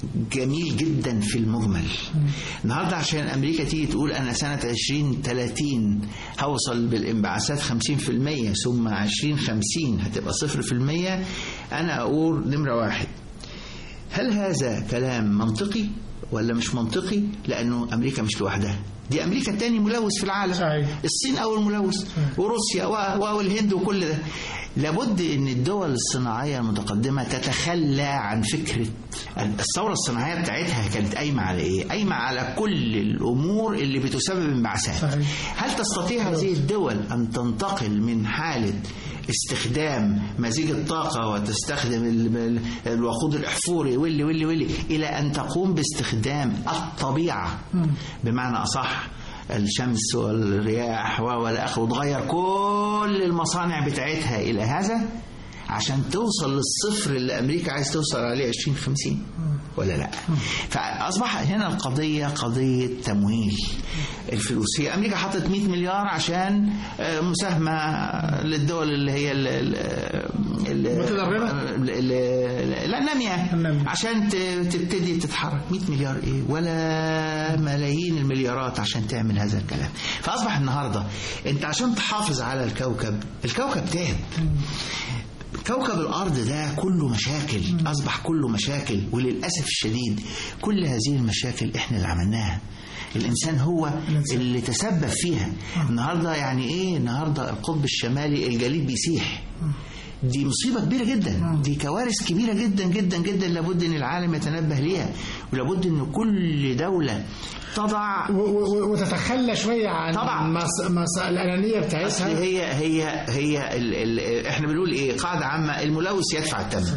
جميل جدا في المجمل النهارده عشان امريكا تيجي تقول انا سنه 2030 هوصل بالانبعاثات 50% ثم 2050 هتبقى 0% انا اقول نمره واحد هل هذا كلام منطقي ولا مش منطقي لانه امريكا مش لوحدها دي امريكا تاني ملوث في العالم صحيح. الصين اول ملوث وروسيا و- والهند وكل ده لابد ان الدول الصناعيه المتقدمه تتخلى عن فكره الثوره الصناعيه بتاعتها كانت قايمه على ايه؟ قايمه على كل الامور اللي بتسبب انبعاثات. صحيح. هل تستطيع هذه الدول ان تنتقل من حاله استخدام مزيج الطاقة وتستخدم ال- ال- الوقود الأحفوري واللي واللي واللي إلى أن تقوم باستخدام الطبيعة بمعنى أصح الشمس والرياح و- والى اخره وتغير كل المصانع بتاعتها الى هذا عشان توصل للصفر اللي امريكا عايز توصل عليه 2050 ولا لا فاصبح هنا القضيه قضيه تمويل الفلوس هي امريكا حطت 100 مليار عشان آه، مساهمه للدول اللي هي ال- ال- ال- متضررة؟ ال- ال- لا ناميه النامية. عشان ت- تبتدي تتحرك 100 مليار ايه ولا ملايين المليارات عشان تعمل هذا الكلام فاصبح النهارده انت عشان تحافظ على الكوكب الكوكب تعب كوكب الارض ده كله مشاكل اصبح كله مشاكل وللاسف الشديد كل هذه المشاكل احنا اللي عملناها الانسان هو اللي تسبب فيها النهارده يعني ايه النهارده القطب الشمالي الجليد بيسيح دي مصيبة كبيرة جدا دي كوارث كبيرة جدا جدا جدا لابد ان العالم يتنبه ليها ولابد ان كل دولة تضع و- و- وتتخلى شويه عن طبعا. مص... مص... الانانيه أصل بتاعتها هي هي هي ال ال احنا بنقول ايه قاعدة عامة الملوث يدفع الثمن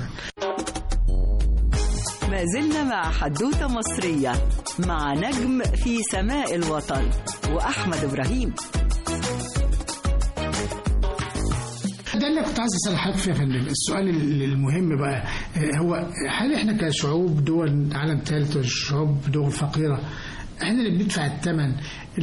ما زلنا مع حدوتة مصرية مع نجم في سماء الوطن وأحمد إبراهيم ده اللي كنت عايز اسال حضرتك فيه يا فندم السؤال ال- المهم بقى آه، هو هل احنا كشعوب دول عالم ثالث وشعوب دول فقيره احنا اللي بندفع الثمن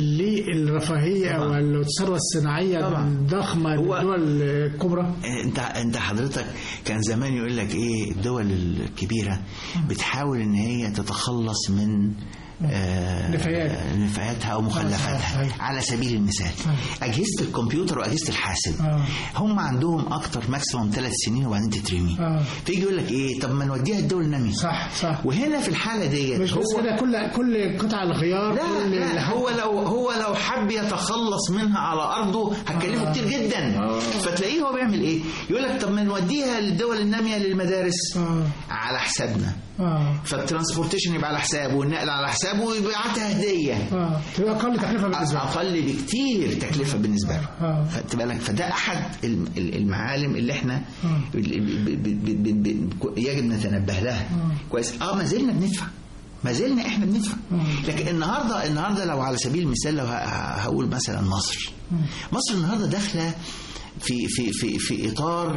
للرفاهيه طبعا. والثروه الصناعيه طبعا. الضخمه هو- للدول الكبرى انت انت حضرتك كان زمان يقول لك ايه الدول الكبيره بتحاول ان هي تتخلص من آه، نفايات. نفاياتها ومخلفاتها صحيح. على سبيل المثال اجهزه الكمبيوتر واجهزه الحاسب آه. هم هم عندهم اكتر ماكسيموم ثلاث سنين وبعدين تترمي آه. فيجي يقول لك ايه طب ما نوديها الدول الناميه صح صح وهنا في الحاله ديت مش بس كده كل كل قطع الغيار لا كل لا هو لو هو لو حب يتخلص منها على ارضه هتكلفه آه. كتير جدا آه. فتلاقيه هو بيعمل ايه؟ يقول لك طب ما نوديها للدول الناميه للمدارس آه. على حسابنا اه فالترانسبورتيشن يبقى على حسابه والنقل على حسابه ويبعتها هديه اه تبقى اقل تكلفه بالنسبه لك. اقل بكتير تكلفه بالنسبه له آه. خدت بالك فده احد الم- ال- المعالم اللي احنا آه. ب- ب- ب- ب- ب- يجب نتنبه لها كويس اه ما زلنا بندفع ما زلنا احنا بندفع لكن النهارده النهارده لو على سبيل المثال لو ه- ه- هقول مثلا مصر مصر النهارده داخله في في في في اطار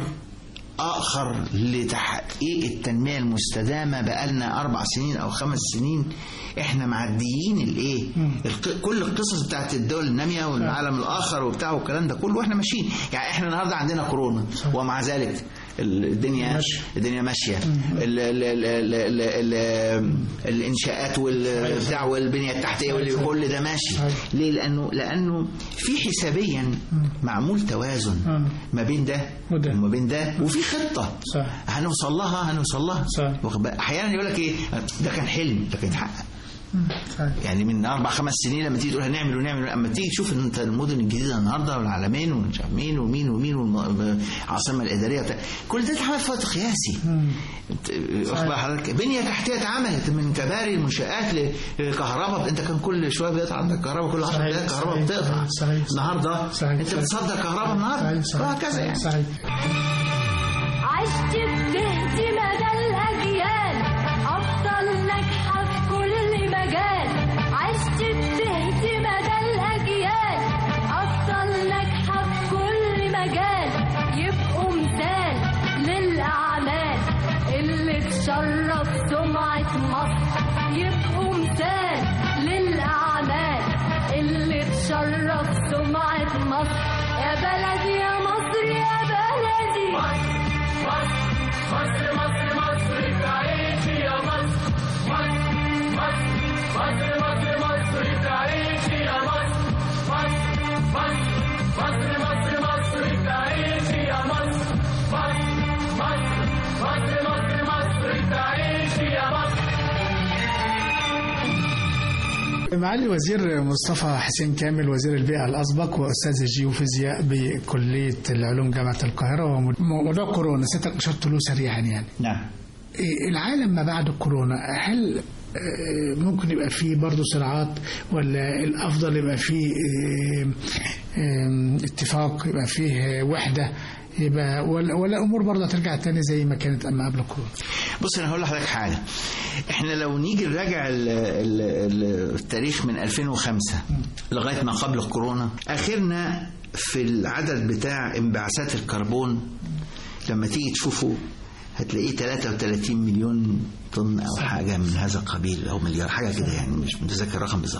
اخر لتحقيق التنميه المستدامه بقالنا اربع سنين او خمس سنين احنا معديين الايه الق- كل القصص بتاعت الدول الناميه والعالم الاخر وبتاع والكلام ده كله واحنا ماشيين يعني احنا النهارده عندنا كورونا ومع ذلك الدنيا ماشية. الدنيا ماشيه ال ال ال ال ال ال الانشاءات والبتاع والبنيه التحتيه وكل ده ماشي صحيح. ليه لانه لانه في حسابيا معمول توازن مم. ما بين ده وده. وما بين ده وفي خطه صح. هنوصل لها هنوصل لها صح. واخد بالك؟ احيانا يقول لك ايه ده كان حلم لكن اتحقق صحيح. يعني من اربع خمس سنين لما تيجي تقول هنعمل ونعمل اما تيجي تشوف ان انت المدن الجديده النهارده والعالمين ومش عارف مين ومين ومين والعاصمه الاداريه وبتاع كل ده اتعمل في وقت قياسي واخد بال حضرتك بنيه تحتيه اتعملت من كباري المنشات لكهرباء انت كان كل شويه بيقطع عندك كهرباء كل 10 صحيح، دقائق كهرباء صحيح، بتقطع صحيح. النهارده صحيح، انت صحيح. بتصدر كهرباء النهارده صحيح، صحيح. وهكذا يعني صحيح عشت بتهدي مدى الأجيال أفضل ناجحة في كل مجال عشت بتهدي مدى الأجيال أفضل ناجحة في كل مجال يبقوا مثال للأعمال اللي تشرف سمعة مصر يبقوا مثال للأعمال اللي تشرف سمعة مصر يا بلدي يا مصر يا بلدي مصر مصر مصر تعيش يا مصر معالي الوزير مصطفى حسين كامل وزير البيئة الأسبق وأستاذ الجيوفيزياء بكلية العلوم جامعة القاهرة وموضوع كورونا ستك أشرت له سريعا يعني نعم إيه العالم ما بعد الكورونا هل آه، ممكن يبقى فيه برضه صراعات ولا الأفضل يبقى فيه آه، آه، اتفاق يبقى فيه وحدة يبقى ولا, ولا الأمور برضه هترجع تاني زي ما كانت أما قبل الكورونا بص انا هقول لحضرتك حاجه احنا لو نيجي نراجع ال- ال- ال- التاريخ من 2005 لغايه ما قبل الكورونا اخرنا في العدد بتاع انبعاثات الكربون لما تيجي تشوفه هتلاقيه 33 مليون طن او حاجه من هذا القبيل او مليار حاجه كده يعني مش متذكر الرقم بالظبط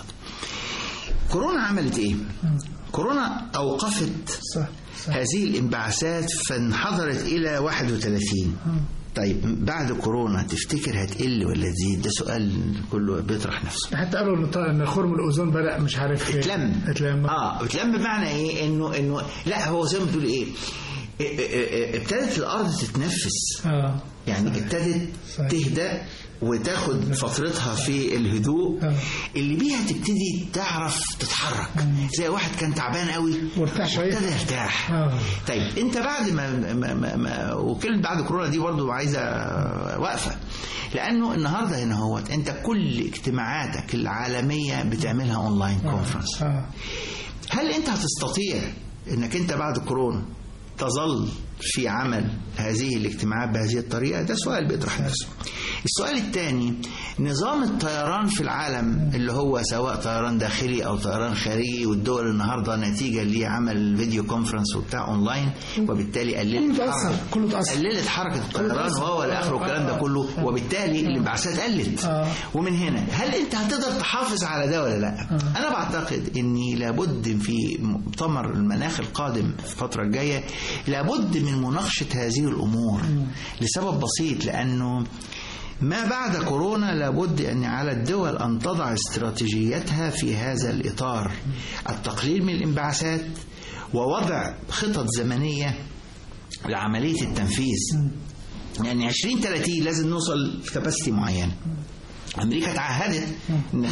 كورونا عملت ايه كورونا اوقفت صح هذه الانبعاثات فانحدرت إلى 31 طيب بعد كورونا تفتكر هتقل ولا تزيد ده سؤال كله بيطرح نفسه حتى قالوا إن ط- إن خرم الأوزون بدأ مش عارف إيه. اتلم اتلم اه اتلم بمعنى ايه انه انه لا هو زي ما بتقول ايه ا- ا- ا- ابتدت الارض تتنفس اه يعني ابتدت صحيح. تهدى وتاخد فترتها في الهدوء آه. اللي بيها تبتدي تعرف تتحرك زي واحد كان تعبان قوي وارتاح شوية. ابتدى يرتاح آه. طيب انت بعد ما, ما, ما, ما وكلمه بعد كورونا دي برضو عايزه وقفه لانه النهارده هنا هو انت كل اجتماعاتك العالميه بتعملها اونلاين كونفرنس اه هل انت هتستطيع انك انت بعد كورونا تظل في عمل هذه الاجتماعات بهذه الطريقة ده سؤال بيطرح نفسه السؤال الثاني نظام الطيران في العالم اللي هو سواء طيران داخلي أو طيران خارجي والدول النهاردة نتيجة لعمل فيديو كونفرنس وبتاع أونلاين وبالتالي قللت كله اتأثر، حركة- كله اتأثر. قللت حركة الطيران اتأثر. وهو الآخر والكلام ده كله وبالتالي الانبعاثات قلت آه. ومن هنا هل انت هتقدر تحافظ على ده ولا لا انا بعتقد اني لابد في مؤتمر المناخ القادم في الفتره الجايه لابد من مناقشه هذه الامور لسبب بسيط لانه ما بعد كورونا لابد ان على الدول ان تضع استراتيجيتها في هذا الاطار التقليل من الانبعاثات ووضع خطط زمنيه لعمليه التنفيذ يعني 2030 لازم نوصل لكباسيتي معينه امريكا تعهدت ان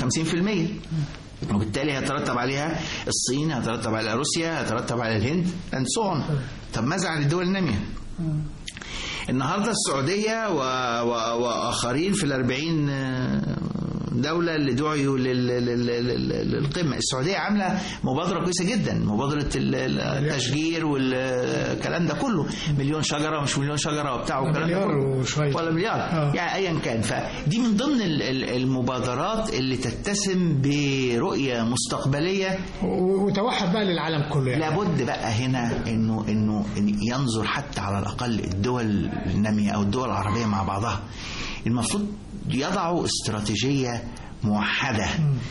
50% وبالتالي هيترتب عليها الصين هيترتب عليها روسيا هيترتب على الهند اند سو طب ماذا عن الدول الناميه النهارده السعوديه و... و... واخرين في الأربعين دولة اللي دعيوا لل... لل... لل... للقمة السعودية عاملة مبادرة كويسة جدا مبادرة ال- التشجير والكلام ده كله مليون شجرة مش مليون شجرة وبتاع والكلام ده مليار كله. وشوية. ولا مليار آه. يعني ايا كان فدي من ضمن ال- ال- المبادرات اللي تتسم برؤية مستقبلية و- وتوحد بقى للعالم كله يعني لابد بقى هنا انه انه إن ينظر حتى على الاقل الدول الناميه او الدول العربيه مع بعضها المفروض يضعوا استراتيجيه موحده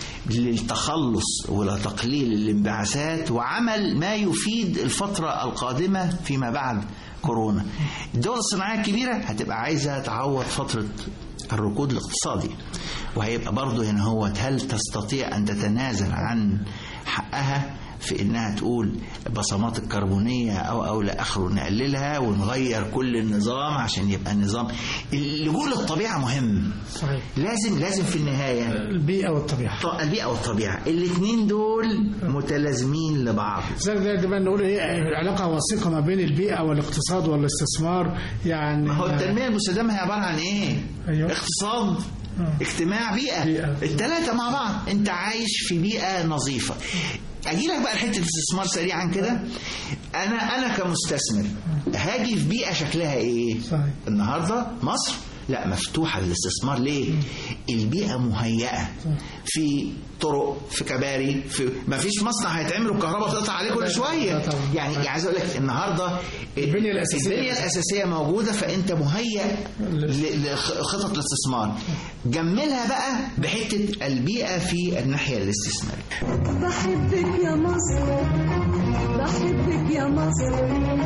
للتخلص وتقليل الانبعاثات وعمل ما يفيد الفتره القادمه فيما بعد كورونا الدول الصناعيه الكبيره هتبقى عايزه تعوض فتره الركود الاقتصادي وهيبقى برضه هنا هو هل تستطيع ان تتنازل عن حقها في انها تقول البصمات الكربونيه او او لا اخره نقللها ونغير كل النظام عشان يبقى نظام اللجوء للطبيعه مهم صحيح لازم لازم في النهايه البيئة والطبيعة ط- البيئه والطبيعه الاثنين دول متلازمين لبعض زي ده ده بقى نقول ايه علاقة وثيقة ما بين البيئة والاقتصاد والاستثمار يعني ما هو التنميه المستدامه هي عباره عن ايه أيوه. اقتصاد اجتماع بيئه, بيئة. الثلاثه مع بعض انت عايش في بيئه نظيفه اجي لك بقى لحته الاستثمار سريعا كده انا انا كمستثمر هاجي في بيئه شكلها ايه صحيح. النهارده مصر لا مفتوحه للاستثمار ليه البيئه مهيئه في طرق في كباري في ما فيش مصنع هيتعمل والكهرباء بتقطع عليه كل شويه لا طبعا. يعني يعني عايز اقول لك النهارده البنية الأساسية. البنيه الاساسيه موجوده فانت مهيئ ل- لخطط الاستثمار جملها بقى بحته البيئه في الناحيه الاستثماريه بحبك يا مصر بحبك يا مصر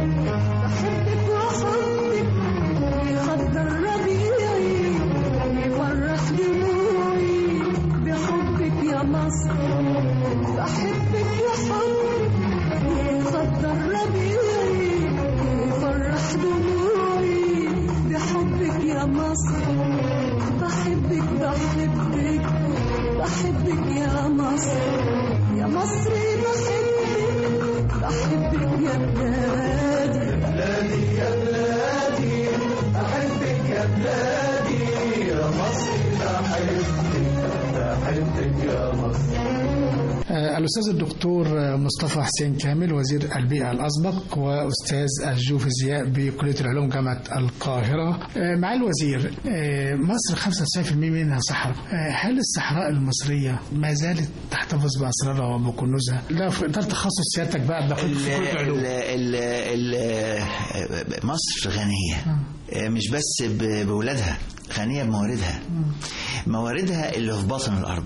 بحبك وحبك يخضر ربيعي يفرح دموعي بحبك يا مصر بحبك وحبك يخضر ربيعي يفرح دموعي بحبك يا مصر بحبك بحبك بحبك يا مصر الأستاذ الدكتور مصطفى حسين كامل وزير البيئة الأسبق وأستاذ الجيوفيزياء بكلية العلوم جامعة القاهرة مع الوزير مصر 95% منها صحراء هل الصحراء المصرية ما زالت تحتفظ بأسرارها وبكنوزها؟ ده في ده تخصص سيادتك بقى دخلت في كلية العلوم ال- ال- ال- مصر غنية مش بس ب- بولادها غنية بمواردها مواردها اللي في باطن الأرض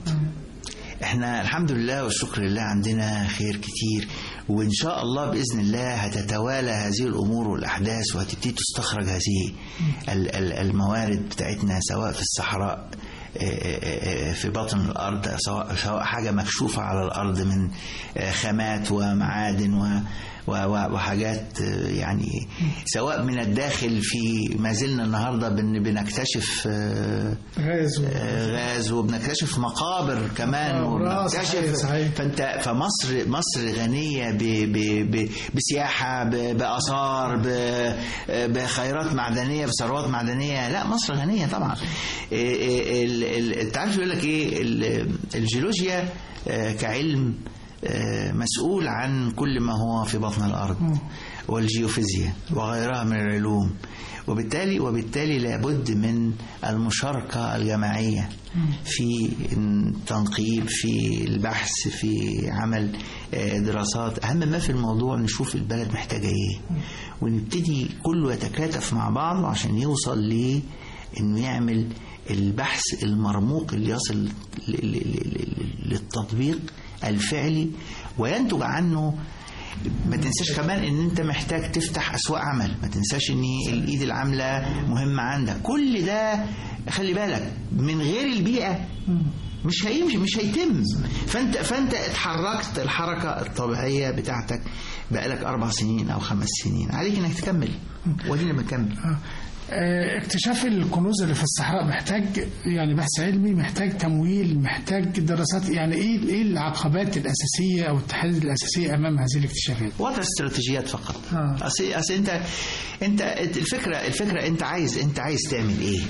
احنا الحمد لله والشكر لله عندنا خير كتير وان شاء الله باذن الله هتتوالى هذه الامور والاحداث وهتبتدي تستخرج هذه ال- ال- الموارد بتاعتنا سواء في الصحراء آه، آه، آه، في باطن الارض سواء سواء حاجه مكشوفه على الارض من آه، خامات ومعادن و و- و- وحاجات آه، يعني سواء من الداخل في ما زلنا النهارده بن- بنكتشف آه، غاز و- آه، غاز وبنكتشف مقابر كمان آه، صحيح، وبنكتشف صحيح. فانت فمصر مصر غنيه ب ب ب بسياحه ب- باثار ب- بخيرات معدنيه بثروات معدنيه لا مصر غنيه طبعا إيه إيه ال- ال- انت عارف يقول لك ايه ال- الجيولوجيا آه، كعلم آه، مسؤول عن كل ما هو في بطن الارض والجيوفيزياء وغيرها من العلوم وبالتالي وبالتالي لابد من المشاركة الجماعية في التنقيب في البحث في عمل آه، دراسات أهم ما في الموضوع نشوف البلد محتاجة إيه ونبتدي كله يتكاتف مع بعضه عشان يوصل ليه إنه يعمل البحث المرموق اللي يصل ل- ل- ل- ل- للتطبيق الفعلي وينتج عنه ما تنساش كمان ان انت محتاج تفتح اسواق عمل ما تنساش ان الايد العامله مهمه عندك كل ده خلي بالك من غير البيئه مش هيمشي مش هيتم فانت فانت اتحركت الحركه الطبيعيه بتاعتك بقالك اربع سنين او خمس سنين عليك انك تكمل ودينا بنكمل آه، اكتشاف الكنوز اللي في الصحراء محتاج يعني بحث علمي محتاج تمويل محتاج دراسات يعني ايه ايه العقبات الاساسيه او التحديات الاساسيه امام هذه الاكتشافات؟ وضع استراتيجيات فقط آه. اصل اصل انت انت الفكره الفكره انت عايز انت عايز تعمل ايه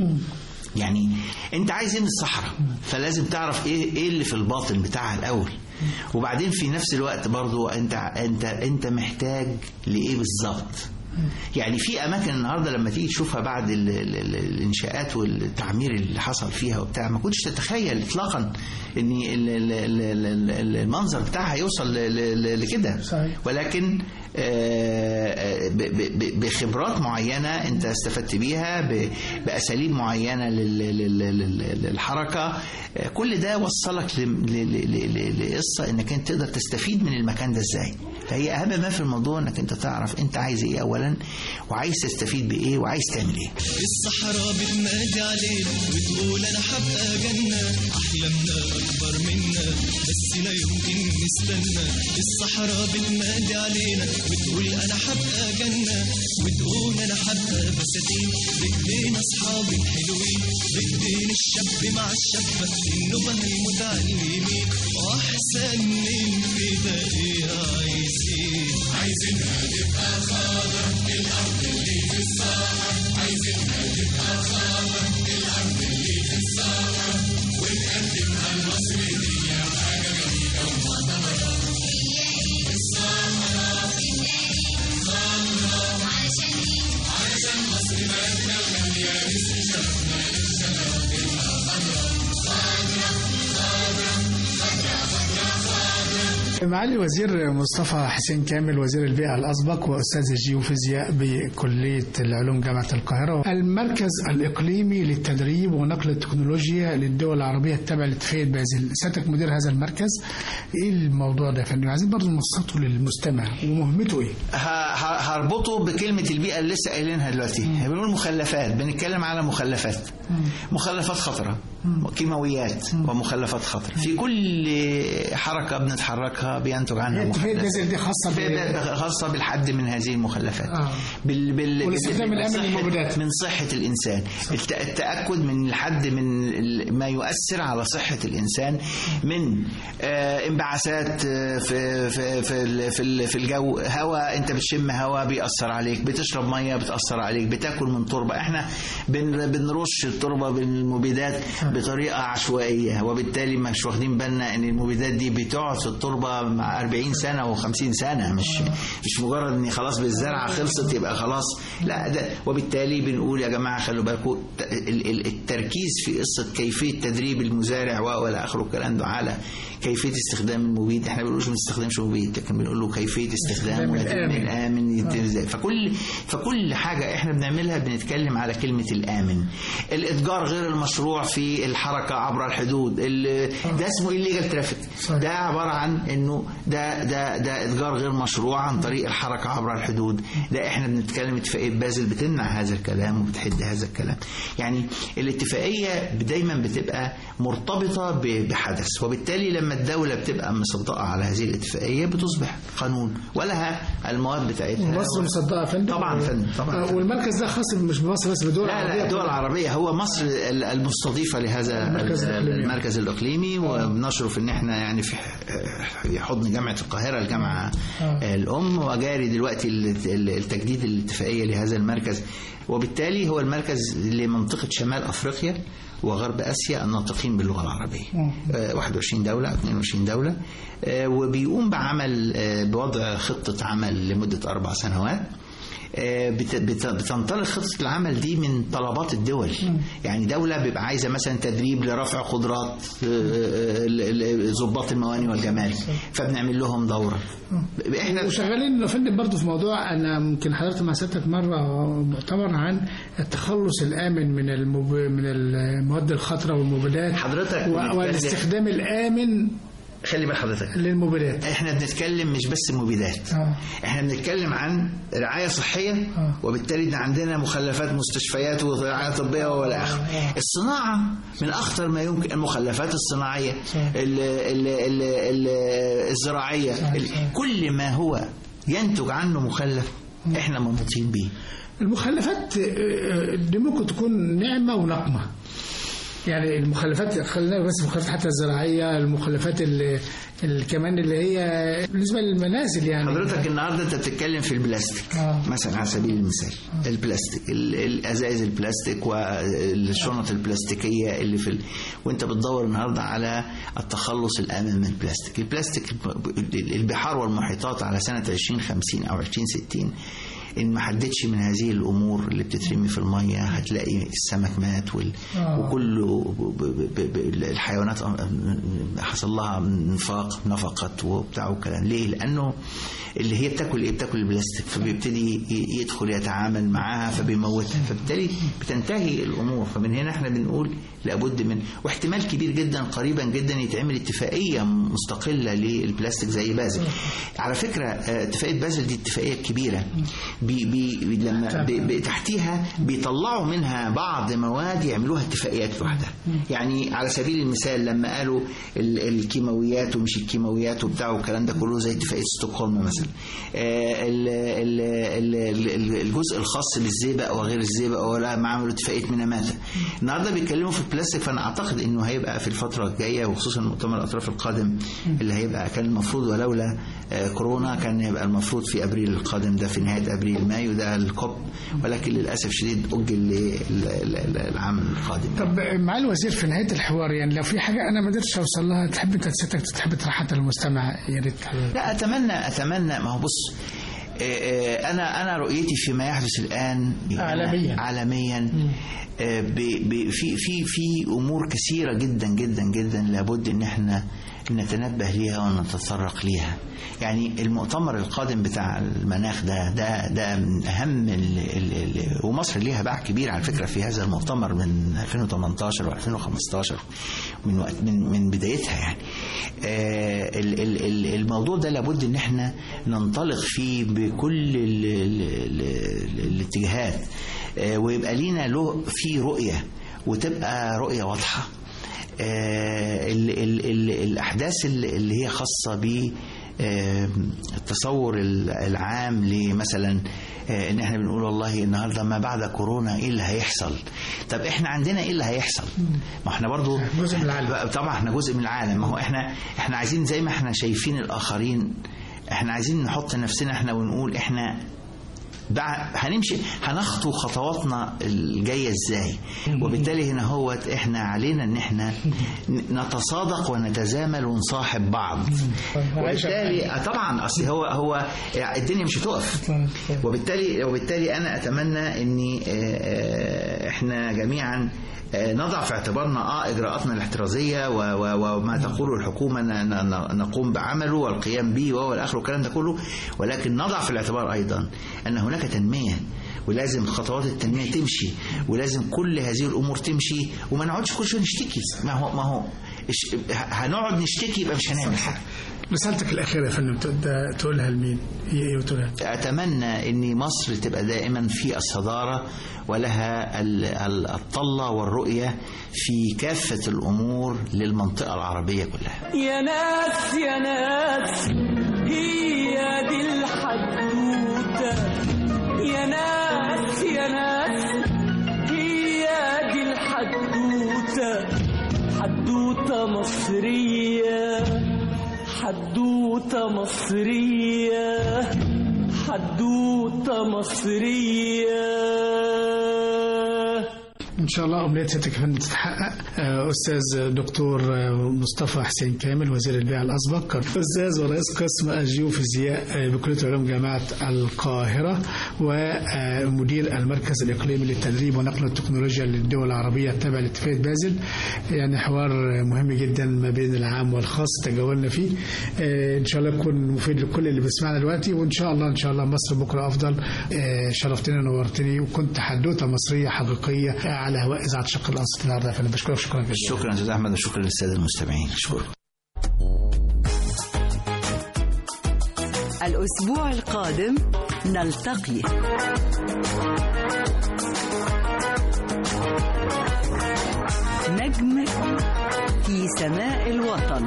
يعني انت عايز ايه من الصحراء فلازم تعرف ايه ايه اللي في الباطن بتاعها الاول وبعدين في نفس الوقت برضو انت انت انت محتاج لايه بالظبط يعني في اماكن النهارده لما تيجي تشوفها بعد ال ال ال الانشاءات والتعمير اللي حصل فيها وبتاع ما كنتش تتخيل اطلاقا ان ال- ال- ال- ال- ال- المنظر بتاعها يوصل ل- ل- لكده صحيح. ولكن آه، ب- ب- ب- بخبرات معينة أنت استفدت بيها ب- بأساليب معينة لل- لل- لل- للحركة آه، كل ده وصلك ل- ل- ل- ل- لقصة أنك أنت تقدر تستفيد من المكان ده إزاي فهي أهم ما في الموضوع أنك أنت تعرف أنت عايز إيه أولا وعايز تستفيد بإيه وعايز تعمل إيه الصحراء بتنادي علينا وتقول انا هبقى جنة احلامنا اكبر منا بس لا يمكن نستنى الصحراء بتنادي علينا وتقول انا هبقى جنة وتقول انا هبقى بساتين بايدينا اصحابي الحلوين بايدين الشاب مع الشابة النبه المتعلمين واحسن من كده ايه عايزين عايزينها تبقى خضرا الارض اللي في الصحراء عايزينها تبقى خضرا الارض اللي في الصحراء ونقدمها لمصر هي حاجه جميله ومعتبره الصحراء خضرا علشان علشان مصر بلدنا غاليه اسم شرفنا للشجره تبقى خضرا خضرا خضرا خضرا خضرا خضرا معالي الوزير مصطفى حسين كامل وزير البيئة الأسبق وأستاذ الجيوفيزياء بكلية العلوم جامعة القاهرة المركز الإقليمي للتدريب ونقل التكنولوجيا للدول العربية التابع لاتفاقية بازل سيادتك مدير هذا المركز إيه الموضوع ده يا فندم عايزين برضه نبسطه للمستمع ومهمته إيه ه- ه- هربطه بكلمة البيئة اللي لسه قايلينها دلوقتي بنقول مخلفات بنتكلم على مخلفات مخلفات خطرة كيماويات ومخلفات خطرة في كل حركة بنتحركها القاهره بينتج عنها هي اتفاقية مخدرات. بازل دي خاصة ب- ب- خاصه بالحد من هذه المخلفات آه. بال بال والاستخدام بال- الآمن صحة- للمبيدات. من صحه الانسان الت- التاكد من الحد من ال- ما يؤثر على صحه الانسان من آه، انبعاثات آه، في في في ال- في ال- في الجو هواء انت بتشم هواء بيأثر عليك بتشرب ميه بتأثر عليك بتاكل من تربه احنا بن بنرش التربه بالمبيدات بطريقه عشوائيه وبالتالي مش واخدين بالنا ان المبيدات دي بتقعد في التربه مع 40 سنه و50 سنه مش مش مجرد ان خلاص بالزرعه خلصت يبقى خلاص لا ده وبالتالي بنقول يا جماعه خلوا بالكم ت- ال- ال- التركيز في قصه كيفيه تدريب المزارع و- والى اخره الكلام ده على كيفيه استخدام المبيد احنا ما بنقولوش ما تستخدمش مبيد لكن بنقول له كيفيه استخدامه استخدام ويتم الآمن. الامن يتم ازاي فكل فكل حاجه احنا بنعملها بنتكلم على كلمه الامن الاتجار غير المشروع في الحركه عبر الحدود ال- ده اسمه illegal ترافيك صحيح. ده عباره عن انه ده ده ده اتجار غير مشروع عن طريق الحركه عبر الحدود ده احنا بنتكلم اتفاقيه بازل بتمنع هذا الكلام وبتحد هذا الكلام يعني الاتفاقيه دايما بتبقى مرتبطه ب- بحدث وبالتالي لما الدوله بتبقى مصدقه على هذه الاتفاقيه بتصبح قانون ولها المواد بتاعتها مصر مصدقه يا فندم طبعا يا فندم طبعا آه، والمركز ده خاص مش بمصر بس بدول لا لا الدول العربية هو مصر ال- المستضيفة لهذا المركز ال- الإقليمي. المركز الإقليمي وبنشرف إن إحنا يعني في في حضن جامعة القاهرة الجامعة آه. الأم وجاري دلوقتي ال- ال- التجديد الاتفاقية لهذا المركز وبالتالي هو المركز لمنطقة شمال أفريقيا وغرب آسيا الناطقين باللغة العربية آه، 21 دولة 22 دولة آه، وبيقوم بعمل آه، بوضع خطة عمل لمدة أربع سنوات آه، بت- بت- بتنطلق خطة العمل دي من طلبات الدول يعني دولة بيبقى عايزة مثلا تدريب لرفع قدرات آه، آه، ال- ال- ضباط المواني والجمارك فبنعمل لهم دورة احنا وشغالين يا فندم برضه في موضوع انا ممكن حضرت مع سيادتك مره مؤتمر عن التخلص الامن من المب... من المواد الخطره والمبيدات حضرتك و... بتتكلم- والاستخدام الامن خلي بال حضرتك للمبيدات احنا بنتكلم مش بس مبيدات آه. احنا بنتكلم عن رعايه صحيه آه. وبالتالي ده عندنا مخلفات مستشفيات ورعايه طبيه والى اخره الصناعه من اخطر ما يمكن المخلفات الصناعيه ال ال ال ال الزراعيه ال- كل ما هو ينتج عنه مخلف احنا منوطين بيه المخلفات آه، آه، دي ممكن تكون نعمه ونقمه يعني المخلفات خلينا بس المخلفات حتى الزراعيه المخلفات اللي اللي كمان اللي هي بالنسبه للمنازل يعني حضرتك النهارده انت بتتكلم في البلاستيك آه. مثلا على سبيل المثال البلاستيك ال- الازايز البلاستيك والشنط البلاستيكيه اللي في ال... وانت بتدور النهارده على التخلص الامن من البلاستيك البلاستيك البحار والمحيطات على سنه 2050 او 2060 ان ما حددش من هذه الامور اللي بتترمي في الميه هتلاقي السمك مات وال... آه. وكل ب... ب... ب... ب... الحيوانات حصل لها انفاق نفقت وبتاع وكلام ليه لانه اللي هي بتاكل ايه بتاكل البلاستيك فبيبتدي ي- يدخل يتعامل معاها فبيموتها فبالتالي بتنتهي الامور فمن هنا احنا بنقول لابد من واحتمال كبير جدا قريبا جدا يتعمل اتفاقيه مستقله للبلاستيك زي بازل على فكره آه، اتفاقيه بازل دي اتفاقيه كبيره بي بي لما بي بي تحتيها بيطلعوا منها بعض مواد يعملوها اتفاقيات لوحدها يعني على سبيل المثال لما قالوا ال- الكيماويات ومش الكيماويات وبتاع والكلام ده كله زي اتفاقيه ستوكهولم مثلا آه، ال- ال- ال- ال- الجزء الخاص بالزئبق وغير الزئبق ولا ما عملوا اتفاقيه ميناماتا النهارده بيتكلموا في البلاستيك فانا اعتقد انه هيبقى في الفتره الجايه وخصوصا مؤتمر الاطراف القادم اللي هيبقى كان المفروض ولولا آه، كورونا كان يبقى المفروض في ابريل القادم ده في نهايه ابريل مايو ده الكوب ولكن للاسف شديد اجل للعام القادم طب معالي الوزير في نهايه الحوار يعني لو في حاجه انا ما قدرتش اوصل لها تحب انت سيادتك تحب تطرحها للمستمع يا ريت لا اتمنى اتمنى ما هو بص آه، آه، انا انا رؤيتي فيما يحدث الان عالمياً. عالميا آه، ب- ب- في في في امور كثيره جدا جدا جدا لابد ان احنا نتنبه ليها ونتطرق ليها يعني المؤتمر القادم بتاع المناخ ده ده ده من اهم ال ال ال ومصر ليها باع كبير على فكره في هذا المؤتمر من 2018 و2015 من وقت من من بدايتها يعني آه، ال- ال- ال- الموضوع ده لابد ان احنا ننطلق فيه بكل ال ال ال ال الاتجاهات آه، ويبقى لينا له في رؤيه وتبقى رؤيه واضحه آه، ال ال ال الأحداث ال- اللي هي خاصة ب آه، التصور ال- العام لمثلا آه، ان احنا بنقول والله النهارده ما بعد كورونا ايه اللي هيحصل طب احنا عندنا ايه اللي هيحصل ما احنا برضو جزء من العالم. بقى- طبعا احنا جزء من العالم ما هو احنا احنا عايزين زي ما احنا شايفين الاخرين احنا عايزين نحط نفسنا احنا ونقول احنا بع- هنمشي هنخطو خطواتنا الجايه ازاي وبالتالي هنا هو احنا علينا ان احنا ن- نتصادق ونتزامل ونصاحب بعض وبالتالي آه طبعا اصل هو هو الدنيا مش هتقف وبالتالي وبالتالي انا اتمنى ان آه، آه، احنا جميعا آه، نضع في اعتبارنا اه اجراءاتنا الاحترازيه و- و- وما تقوله الحكومه ن- ن- نقوم بعمله والقيام به وهو الاخر والكلام ده كله ولكن نضع في الاعتبار ايضا ان هناك تنميه ولازم خطوات التنميه تمشي ولازم كل هذه الامور تمشي وما نقعدش كل شويه نشتكي ما هو ما هو إش- هنقعد نشتكي يبقى مش هنعمل حاجه رسالتك الأخيرة يا فندم تقول- تقولها لمين؟ هي إيه وتقولها؟ أتمنى أن مصر تبقى دائما في الصدارة ولها ال- ال- الطلة والرؤية في كافة الأمور للمنطقة العربية كلها يا ناس يا ناس هي دي الحدوتة يا ناس يا ناس هي دي الحدوتة حدوتة مصرية حدوتة مصرية حدوتة مصرية إن شاء الله أمنية سيادتك يا فندم تتحقق آه، أستاذ دكتور آه، مصطفى حسين كامل وزير البيئة الأسبق أستاذ ورئيس قسم الجيوفيزياء آه، بكلية العلوم جامعة القاهرة ومدير المركز الإقليمي للتدريب ونقل التكنولوجيا للدول العربية التابع لاتفاقية بازل يعني حوار مهم جدا ما بين العام والخاص تجولنا فيه آه، إن شاء الله يكون مفيد لكل اللي بيسمعنا دلوقتي وإن شاء الله إن شاء الله مصر بكرة أفضل آه، شرفتني ونورتني وكنت حدوتة مصرية حقيقية على هواء إذاعة شق الأوسط النهارده يا فندم بشكرك شكرا جزيلا شكرا أستاذ أحمد وشكرا للسادة المستمعين شكرا الأسبوع القادم نلتقي نجم في سماء الوطن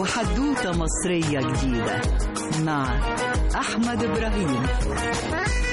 وحدوتة مصرية جديدة مع أحمد إبراهيم